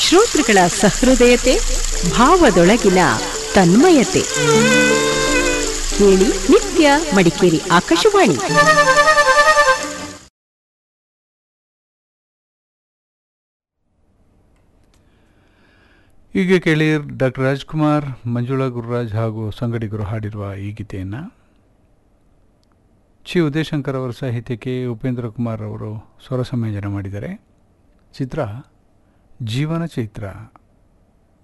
ಶ್ರೋತೃಗಳ ಸಹೃದಯತೆ ಭಾವದೊಳಗಿನ ತನ್ಮಯತೆ ಕೇಳಿ ನಿತ್ಯ ಮಡಿಕೇರಿ ಆಕಾಶವಾಣಿ ಈಗ ಕೇಳಿ ಡಾಕ್ಟರ್ ರಾಜ್ಕುಮಾರ್ ಮಂಜುಳಾ ಗುರುರಾಜ್ ಹಾಗೂ ಸಂಗಡಿಗರು ಹಾಡಿರುವ ಈ ಗೀತೆಯನ್ನು ಚಿ ಉದಯಶಂಕರ್ ಅವರ ಸಾಹಿತ್ಯಕ್ಕೆ ಉಪೇಂದ್ರ ಕುಮಾರ್ ಅವರು ಸ್ವರ ಸಂಯೋಜನೆ ಮಾಡಿದ್ದಾರೆ ಚಿತ್ರ ಜೀವನ ಚೈತ್ರ